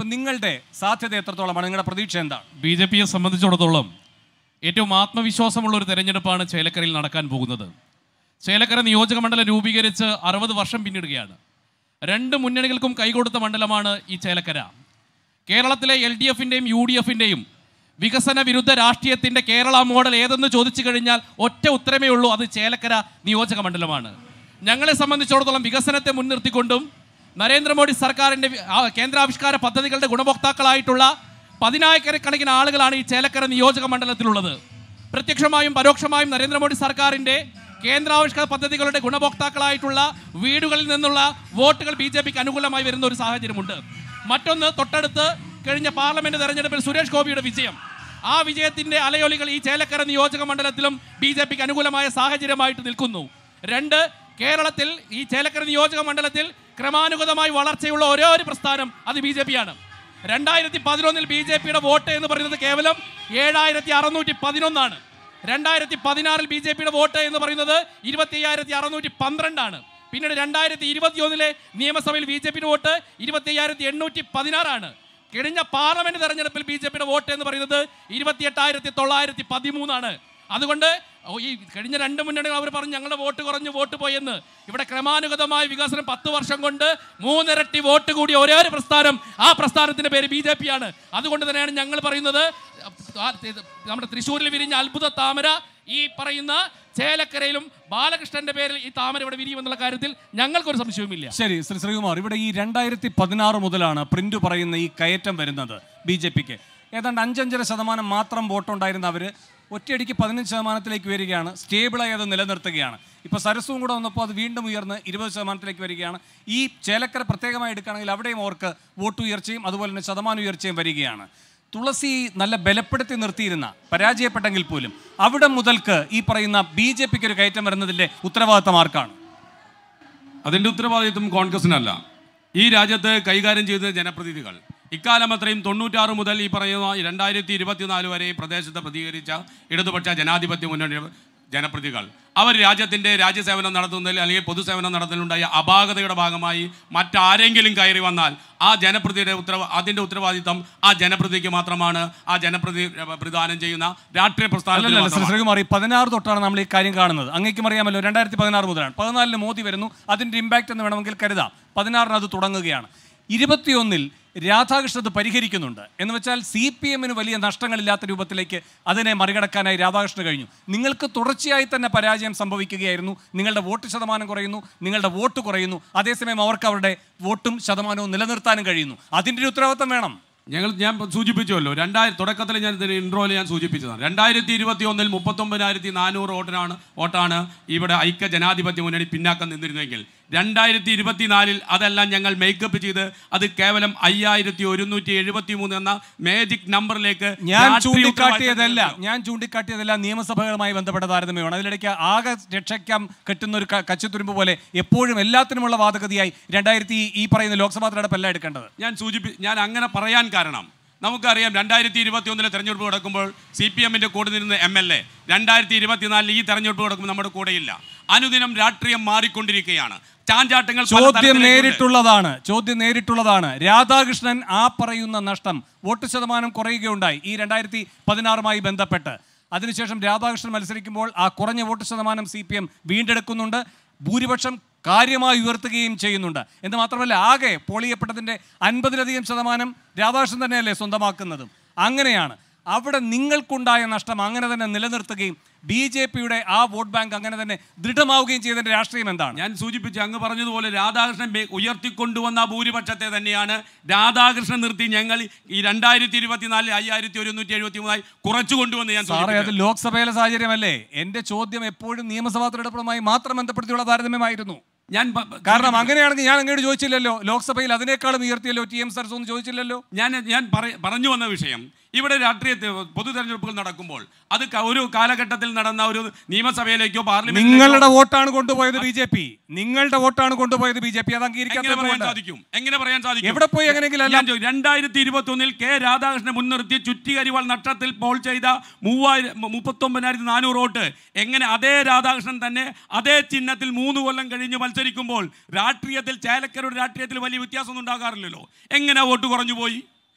ഇപ്പൊ നിങ്ങളുടെ സാധ്യത എത്രത്തോളമാണ് നിങ്ങളുടെ പ്രതീക്ഷ എന്താണ് ബി ജെ പിയെ സംബന്ധിച്ചിടത്തോളം ഏറ്റവും ആത്മവിശ്വാസമുള്ള ഒരു തെരഞ്ഞെടുപ്പാണ് ചേലക്കരയിൽ നടക്കാൻ പോകുന്നത് ചേലക്കര നിയോജക മണ്ഡലം രൂപീകരിച്ച് അറുപത് വർഷം പിന്നിടുകയാണ് രണ്ട് മുന്നണികൾക്കും കൈകൊടുത്ത മണ്ഡലമാണ് ഈ ചേലക്കര കേരളത്തിലെ എൽ ഡി എഫിൻ്റെയും യു ഡി എഫിൻ്റെയും വികസന വിരുദ്ധ രാഷ്ട്രീയത്തിൻ്റെ കേരള മോഡൽ ഏതെന്ന് ചോദിച്ചു കഴിഞ്ഞാൽ ഒറ്റ ഉത്തരമേ ഉള്ളൂ അത് ചേലക്കര നിയോജക മണ്ഡലമാണ് ഞങ്ങളെ സംബന്ധിച്ചിടത്തോളം വികസനത്തെ മുൻനിർത്തിക്കൊണ്ടും നരേന്ദ്രമോദി സർക്കാരിൻ്റെ വി- ആ കേന്ദ്രാവിഷ്കാര പദ്ധതികളുടെ ഗുണഭോക്താക്കളായിട്ടുള്ള പതിനായിരക്കണക്കിന് ആളുകളാണ് ഈ ചേലക്കര നിയോജക മണ്ഡലത്തിലുള്ളത് പ്രത്യക്ഷമായും പരോക്ഷമായും നരേന്ദ്രമോദി സർക്കാരിൻ്റെ കേന്ദ്രാവിഷ്കാര പദ്ധതികളുടെ ഗുണഭോക്താക്കളായിട്ടുള്ള വീടുകളിൽ നിന്നുള്ള വോട്ടുകൾ ബി ജെ പിക്ക് അനുകൂലമായി വരുന്ന ഒരു സാഹചര്യമുണ്ട് മറ്റൊന്ന് തൊട്ടടുത്ത് കഴിഞ്ഞ പാർലമെന്റ് തെരഞ്ഞെടുപ്പിൽ സുരേഷ് ഗോപിയുടെ വിജയം ആ വിജയത്തിന്റെ അലയൊലികൾ ഈ ചേലക്കര നിയോജക മണ്ഡലത്തിലും ബി ജെ പിക്ക് അനുകൂലമായ സാഹചര്യമായിട്ട് നിൽക്കുന്നു രണ്ട് കേരളത്തിൽ ഈ ചേലക്കര നിയോജക മണ്ഡലത്തിൽ ക്രമാനുഗതമായി വളർച്ചയുള്ള ഒരേ ഒരു പ്രസ്ഥാനം അത് ബി ജെ പിയാണ് രണ്ടായിരത്തി പതിനൊന്നിൽ ബി ജെ പിയുടെ വോട്ട് എന്ന് പറയുന്നത് കേവലം ഏഴായിരത്തി അറുന്നൂറ്റി പതിനൊന്നാണ് രണ്ടായിരത്തി പതിനാറിൽ ബി ജെ പിയുടെ വോട്ട് എന്ന് പറയുന്നത് ഇരുപത്തി അയ്യായിരത്തി അറുന്നൂറ്റി പന്ത്രണ്ടാണ് പിന്നീട് രണ്ടായിരത്തി ഇരുപത്തി ഒന്നിലെ നിയമസഭയിൽ ബി ജെ പിയുടെ വോട്ട് ഇരുപത്തി അയ്യായിരത്തി എണ്ണൂറ്റി പതിനാറാണ് കഴിഞ്ഞ പാർലമെന്റ് തെരഞ്ഞെടുപ്പിൽ ബി ജെ പിയുടെ വോട്ട് എന്ന് പറയുന്നത് ഇരുപത്തി എട്ടായിരത്തി തൊള്ളായിരത്തി പതിമൂന്നാണ് അതുകൊണ്ട് ഓ, ഈ കഴിഞ്ഞ രണ്ട് മുന്നണികൾ അവർ പറഞ്ഞു ഞങ്ങളുടെ വോട്ട് കുറഞ്ഞു വോട്ട് പോയെന്ന് ഇവിടെ ക്രമാനുഗതമായ വികസനം പത്ത് വർഷം കൊണ്ട് മൂന്നിരട്ടി വോട്ട് കൂടിയ ഒരേ ഒരു പ്രസ്ഥാനം ആ പ്രസ്ഥാനത്തിന്റെ പേര് ബി ജെ പി ആണ് അതുകൊണ്ട് തന്നെയാണ് ഞങ്ങൾ പറയുന്നത് ആ, ഇത് നമ്മുടെ തൃശ്ശൂരിൽ വിരിഞ്ഞ അത്ഭുത താമര ഈ പറയുന്ന ചേലക്കരയിലും ബാലകൃഷ്ണന്റെ പേരിൽ ഈ താമര ഇവിടെ വിരിയുമെന്നുള്ള കാര്യത്തിൽ ഞങ്ങൾക്കൊരു സംശയവുമില്ല ശരി ശ്രീ ശ്രീകുമാർ ഇവിടെ ഈ രണ്ടായിരത്തി പതിനാറ് മുതലാണ് പ്രിന്റ് പറയുന്ന ഈ കയറ്റം വരുന്നത് ബി ജെ പിക്ക് ഏതാണ്ട് അഞ്ചഞ്ചര ശതമാനം മാത്രം വോട്ടുണ്ടായിരുന്ന അവർ ഒറ്റയടിക്ക് പതിനഞ്ച് ശതമാനത്തിലേക്ക് വരികയാണ് സ്റ്റേബിളായി അത് നിലനിർത്തുകയാണ് ഇപ്പോൾ സരസ്വവും കൂടെ വന്നപ്പോൾ അത് വീണ്ടും ഉയർന്ന് ഇരുപത് ശതമാനത്തിലേക്ക് വരികയാണ് ഈ ചേലക്കര പ്രത്യേകമായി എടുക്കുകയാണെങ്കിൽ അവിടെയും അവർക്ക് വോട്ട് ഉയർച്ചയും അതുപോലെ തന്നെ ശതമാന ഉയർച്ചയും വരികയാണ് തുളസി നല്ല ബലപ്പെടുത്തി നിർത്തിയിരുന്ന പരാജയപ്പെട്ടെങ്കിൽ പോലും അവിടെ മുതൽക്ക് ഈ പറയുന്ന ബി ജെ പിക്ക് ഒരു കയറ്റം വരുന്നതിൻ്റെ ഉത്തരവാദിത്തം ആർക്കാണ് അതിൻ്റെ ഉത്തരവാദിത്വം കോൺഗ്രസിനല്ല ഈ രാജ്യത്ത് കൈകാര്യം ചെയ്ത ജനപ്രതിനിധികൾ ഇക്കാലം അത്രയും തൊണ്ണൂറ്റാറ് മുതൽ ഈ പറയുന്ന രണ്ടായിരത്തി ഇരുപത്തിനാല് വരെ ഈ പ്രദേശത്ത് പ്രതികരിച്ച ഇടതുപക്ഷ ജനാധിപത്യ മുന്നണി ജനപ്രതികൾ അവർ രാജ്യത്തിൻ്റെ രാജ്യസേവനം നടത്തുന്നതിൽ അല്ലെങ്കിൽ പൊതുസേവനം നടത്തുന്നതിലുണ്ടായ അപാകതയുടെ ഭാഗമായി മറ്റാരെങ്കിലും കയറി വന്നാൽ ആ ജനപ്രതിയുടെ ഉത്തരവ അതിൻ്റെ ഉത്തരവാദിത്തം ആ ജനപ്രതിക്ക് മാത്രമാണ് ആ ജനപ്രതി പ്രദാനം ചെയ്യുന്ന രാഷ്ട്രീയ പ്രസ്ഥാനത്തിന് അല്ലല്ല ശ്രീ മാത്രമാണ്. ശ്രീകുമാർ ഈ പതിനാറ് തൊട്ടാണ് നമ്മൾ ഈ കാര്യം കാണുന്നത് അങ്ങേക്കും അറിയാമല്ലോ രണ്ടായിരത്തി പതിനാറ് മുതലാണ് പതിനാലിന് മോദി വരുന്നു അതിന്റെ ഇമ്പാക്റ്റ് എന്ന് വേണമെങ്കിൽ കരുതാം പതിനാറിന് അത് തുടങ്ങുകയാണ് ഇരുപത്തിയൊന്നിൽ രാധാകൃഷ്ണൻ അത് പരിഹരിക്കുന്നുണ്ട് എന്ന് വെച്ചാൽ സി പി എമ്മിന് വലിയ നഷ്ടങ്ങളില്ലാത്ത രൂപത്തിലേക്ക് അതിനെ മറികടക്കാനായി രാധാകൃഷ്ണൻ കഴിഞ്ഞു നിങ്ങൾക്ക് തുടർച്ചയായി തന്നെ പരാജയം സംഭവിക്കുകയായിരുന്നു നിങ്ങളുടെ വോട്ട് ശതമാനം കുറയുന്നു നിങ്ങളുടെ വോട്ട് കുറയുന്നു അതേസമയം അവർക്ക് അവരുടെ വോട്ടും ശതമാനവും നിലനിർത്താനും കഴിയുന്നു അതിൻ്റെ ഒരു ഉത്തരവാദിത്തം വേണം ഞങ്ങൾ ഞാൻ സൂചിപ്പിച്ചുവല്ലോ രണ്ടായിരം തുടക്കത്തിൽ ഞാൻ ഇതിന് ഇൻട്രോയിൽ ഞാൻ സൂചിപ്പിച്ചതാണ് രണ്ടായിരത്തി ഇരുപത്തി ഒന്നിൽ മുപ്പത്തൊമ്പതിനായിരത്തി നാനൂറ് വോട്ടിനാണ് വോട്ടാണ് ഇവിടെ ഐക്യ ജനാധിപത്യ മുന്നണി പിന്നാക്കം നിന്നിരുന്നെങ്കിൽ രണ്ടായിരത്തി ഇരുപത്തിനാലിൽ അതെല്ലാം ഞങ്ങൾ മേക്കപ്പ് ചെയ്ത് അത് കേവലം അയ്യായിരത്തി ഒരുന്നൂറ്റി എഴുപത്തി മൂന്ന് എന്ന മേജിക് നമ്പറിലേക്ക് ഞാൻ രാഷ്ട്രീയ ചൂണ്ടിക്കാട്ടിയതല്ല ഉത്തരവാദിത്തം ഞാൻ ചൂണ്ടിക്കാട്ടിയതല്ല നിയമസഭകളുമായി ബന്ധപ്പെട്ട താരതമ്യമാണ് അതിനിടയ്ക്ക് ആകെ രക്ഷയ്ക്കാം കെട്ടുന്ന ഒരു ക- കച്ചിത്തുരുമ്പ് പോലെ എപ്പോഴും എല്ലാത്തിനുമുള്ള വാദഗതിയായി രണ്ടായിരത്തി ഈ പറയുന്ന ലോക്സഭാ തെരഞ്ഞെടുപ്പല്ല എടുക്കേണ്ടത് ഞാൻ സൂചിപ്പി ഞാൻ അങ്ങനെ പറയാൻ കാരണം നമുക്കറിയാം രണ്ടായിരത്തി ഇരുപത്തി ഒന്നിലെ തെരഞ്ഞെടുപ്പ് നടക്കുമ്പോൾ സി പി എമ്മിൻ്റെ കൂടെ നിന്ന എം എൽ എ രണ്ടായിരത്തി ഇരുപത്തിനാലിൽ ഈ തെരഞ്ഞെടുപ്പ് നടക്കുമ്പോൾ നമ്മുടെ കൂടെയില്ല അനുദിനം രാഷ്ട്രീയം മാറിക്കൊണ്ടിരിക്കുകയാണ് ചാഞ്ചാട്ടങ്ങൾ പല ചോദ്യം തരത്തിലേക്കുണ്ട്. നേരിട്ടുള്ളതാണ് ചോദ്യം നേരിട്ടുള്ളതാണ് രാധാകൃഷ്ണൻ ആ പറയുന്ന നഷ്ടം വോട്ട് ശതമാനം കുറയുകയുണ്ടായി ഈ രണ്ടായിരത്തി പതിനാറുമായി ബന്ധപ്പെട്ട് അതിനുശേഷം രാധാകൃഷ്ണൻ മത്സരിക്കുമ്പോൾ ആ കുറഞ്ഞ വോട്ട് ശതമാനം സി പി എം വീണ്ടെടുക്കുന്നുണ്ട് ഭൂരിപക്ഷം കാര്യമായി ഉയർത്തുകയും ചെയ്യുന്നുണ്ട് എന്ന് മാത്രമല്ല ആകെ പോളിയപ്പെട്ടതിൻ്റെ അൻപതിലധികം ശതമാനം രാധാകൃഷ്ണൻ തന്നെയല്ലേ സ്വന്തമാക്കുന്നതും അങ്ങനെയാണ് അവിടെ നിങ്ങൾക്കുണ്ടായ നഷ്ടം അങ്ങനെ തന്നെ നിലനിർത്തുകയും ബി ജെ പിയുടെ ആ വോട്ട് ബാങ്ക് അങ്ങനെ തന്നെ ദൃഢമാവുകയും ചെയ്തതിൻ്റെ രാഷ്ട്രീയം എന്താണ് ഞാൻ സൂചിപ്പിച്ചു അങ്ങ് പറഞ്ഞതുപോലെ രാധാകൃഷ്ണൻ ബേ- ഉയർത്തിക്കൊണ്ടുവന്ന ഭൂരിപക്ഷത്തെ തന്നെയാണ് രാധാകൃഷ്ണൻ നിർത്തി ഞങ്ങൾ ഈ രണ്ടായിരത്തി ഇരുപത്തിനാലിൽ അയ്യായിരത്തി ഒരുന്നൂറ്റി എഴുപത്തി മൂന്നായി കുറച്ചു കൊണ്ടുവന്ന് ഞാൻ സാറേ അത് സൂചിപ്പിച്ചു. ലോക്സഭയിലെ സാഹചര്യമല്ലേ എന്റെ ചോദ്യം എപ്പോഴും നിയമസഭാ തെരഞ്ഞെടുപ്പുമായി മാത്രം ബന്ധപ്പെടുത്തിയുള്ള താരതമ്യമായിരുന്നു ഞാൻ പ- പ- കാരണം അങ്ങനെയാണെങ്കിൽ ഞാൻ അങ്ങോട്ട് ചോദിച്ചില്ലല്ലോ ലോക്സഭയിൽ അതിനേക്കാളും ഉയർത്തിയല്ലോ ടി എം സർസ് ഒന്നും ചോദിച്ചില്ലല്ലോ ഞാൻ ഞാൻ പറ- പറഞ്ഞു വന്ന വിഷയം ഇവിടെ രാഷ്ട്രീയ പൊതു തെരഞ്ഞെടുപ്പുകൾ നടക്കുമ്പോൾ അത് ക- ഒരു കാലഘട്ടത്തിൽ നടന്ന ഒരു നിയമസഭയിലേക്കോ പാർലമെന്റിലേക്കോ നിങ്ങളുടെ വോട്ടാണ് കൊണ്ടുപോയത് ബി ജെ പി നിങ്ങളുടെ വോട്ടാണ് കൊണ്ടുപോയത് ബി ജെ പി അത് എങ്ങനെ പറയാൻ അംഗീകരിക്കാത്ത സാധിക്കും എങ്ങനെ പറയാൻ സാധിക്കും എവിടെ പോയി എങ്ങനെയെങ്കിലും അല്ല ഞാൻ ചോദിക്കും, രണ്ടായിരത്തി ഇരുപത്തി ഒന്നിൽ കെ രാധാകൃഷ്ണനെ മുൻനിർത്തി ചുറ്റികരിവാൾ നഷ്ടത്തിൽ പോൾ ചെയ്ത മൂവായിരം മുപ്പത്തൊമ്പതിനായിരത്തി നാനൂറ് വോട്ട് എങ്ങനെ അതേ രാധാകൃഷ്ണൻ തന്നെ അതേ ചിഹ്നത്തിൽ മൂന്ന് കൊല്ലം കഴിഞ്ഞ് മത്സരിക്കുമ്പോൾ രാഷ്ട്രീയത്തിൽ ചേലക്കരുടെ രാഷ്ട്രീയത്തിൽ വലിയ വ്യത്യാസമൊന്നും ഉണ്ടാകാറില്ലല്ലോ എങ്ങനെ വോട്ട് കുറഞ്ഞു പോയി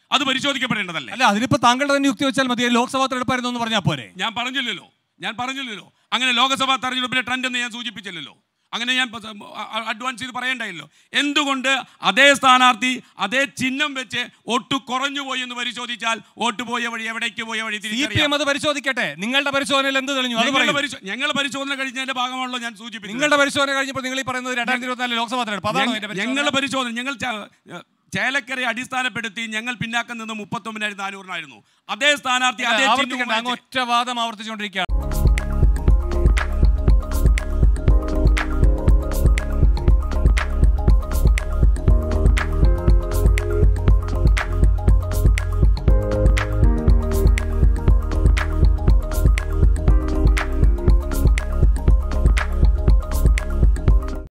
അത് പരിശോധിക്കപ്പെടേണ്ടതല്ലേ അല്ല അതിനിപ്പോ താങ്കളുടെ തന്നെ യുക്തി വെച്ചാൽ മതി ലോക്സഭാ തെരഞ്ഞെടുപ്പായിരുന്നു എന്ന് പറഞ്ഞാൽ പോരെ ഞാൻ പറഞ്ഞില്ലല്ലോ ഞാൻ പറഞ്ഞില്ലല്ലോ അങ്ങനെ ലോക്സഭാ തെരഞ്ഞെടുപ്പിലെ ട്രെൻഡ് എന്ന് ഞാൻ സൂചിപ്പിച്ചില്ലല്ലോ അങ്ങനെ ഞാൻ പ- അ- അഡ്വാൻസ് ചെയ്ത് പറയണ്ടായില്ലോ എന്തുകൊണ്ട് അതേ സ്ഥാനാർത്ഥി അതേ ചിഹ്നം വെച്ച് വോട്ട് കുറഞ്ഞു പോയി എന്ന് പരിശോധിച്ചാൽ വോട്ട് പോയ വഴി എവിടേക്ക് പോയ വഴി സി പി തിരിച്ചറിയാം എം അത് പരിശോധിക്കട്ടെ നിങ്ങളുടെ പരിശോധനയിൽ എന്ത് തെളിഞ്ഞു അത് ഞങ്ങളുടെ പറയൂ. പരിശോ- ഞങ്ങളുടെ പരിശോധന കഴിഞ്ഞതിന്റെ ഭാഗമാണല്ലോ ഞാൻ സൂചിപ്പിച്ചത് നിങ്ങളുടെ പരിശോധന കഴിഞ്ഞപ്പോൾ നിങ്ങൾ ഈ പറയുന്നത് രണ്ടായിരത്തി ഇരുപത്തിനാല് ലോക്സഭാ തെരഞ്ഞെടുപ്പ് അതാണോ ഞങ്ങ- അതിന്റെ പരിശോധന? ഞങ്ങളുടെ പരിശോധന ഞങ്ങൾ ച- ചേലക്കരെ അടിസ്ഥാനപ്പെടുത്തി ഞങ്ങൾ പിന്നാക്കം നിന്ന് മുപ്പത്തൊമ്പതിനായിരത്തി നാനൂറിനായിരുന്നു അതേ സ്ഥാനാർത്ഥി അതേ ആവർത്തിക്കണ്ട ചിഹ്നവും അങ്ങ് വെച്ച് ഒറ്റ വാദം ആവർത്തിച്ചുകൊണ്ടിരിക്കുകയാണ്